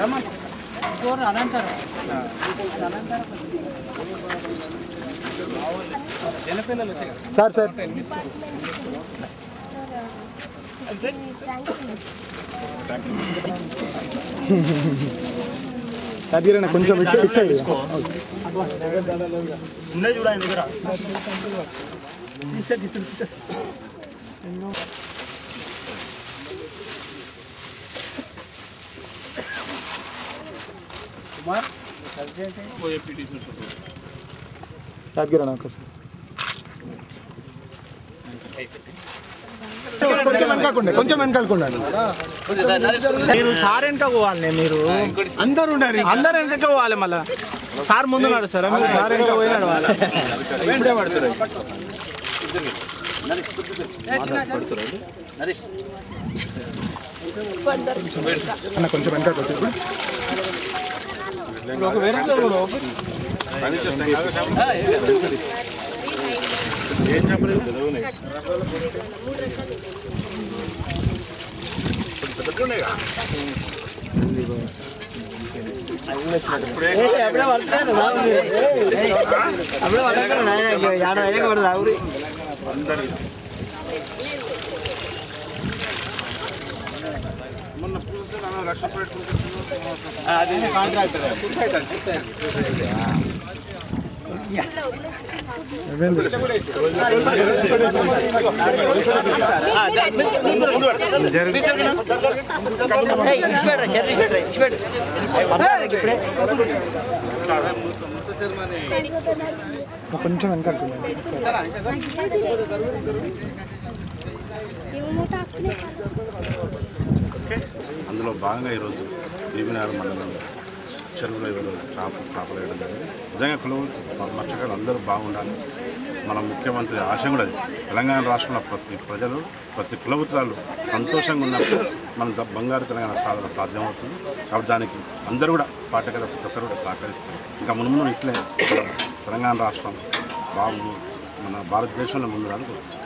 sir sir sir కొంచెం ఇటు ఇటు సైడ్ ఉన్నాయి చూడ ఆయన దగ్గర యాదగిరి నాకు కొంచెం వెనకాలకుండా మీరు సార్ వెనక పోవాలి మీరు అందరు ఉన్నారు అందరు వెనక పోవాలి మళ్ళా సార్ ముందు నడుస్తారా మీరు సార్ వెనక పోయి నడవాలి అన్న కొంచెం వెనకాల వచ్చి కొంచెం వెనకాల అందులో భాగంగా ఈరోజు బీబీనగర్ మండలంలో చెరువులో ఈరోజు చేప చేపలు వేయడం జరిగింది నిజంగా కులం మత్స్యకారులు అందరూ బాగుండాలి మన ముఖ్యమంత్రి ఆశయం కూడా అది తెలంగాణ రాష్ట్రంలో ప్రతి ప్రజలు ప్రతి కులవృత్తులు సంతోషంగా ఉన్నప్పుడు మన ద- బంగారు తెలంగాణ సాధన సాధ్యమవుతుంది కాబట్టి దానికి అందరూ కూడా పాఠకులు ప్రతి ఒక్కరు కూడా సహకరిస్తారు ఇంకా మునుమును ఇట్లే తెలంగాణ రాష్ట్రం బాగు మన భారతదేశంలో ముందు రాను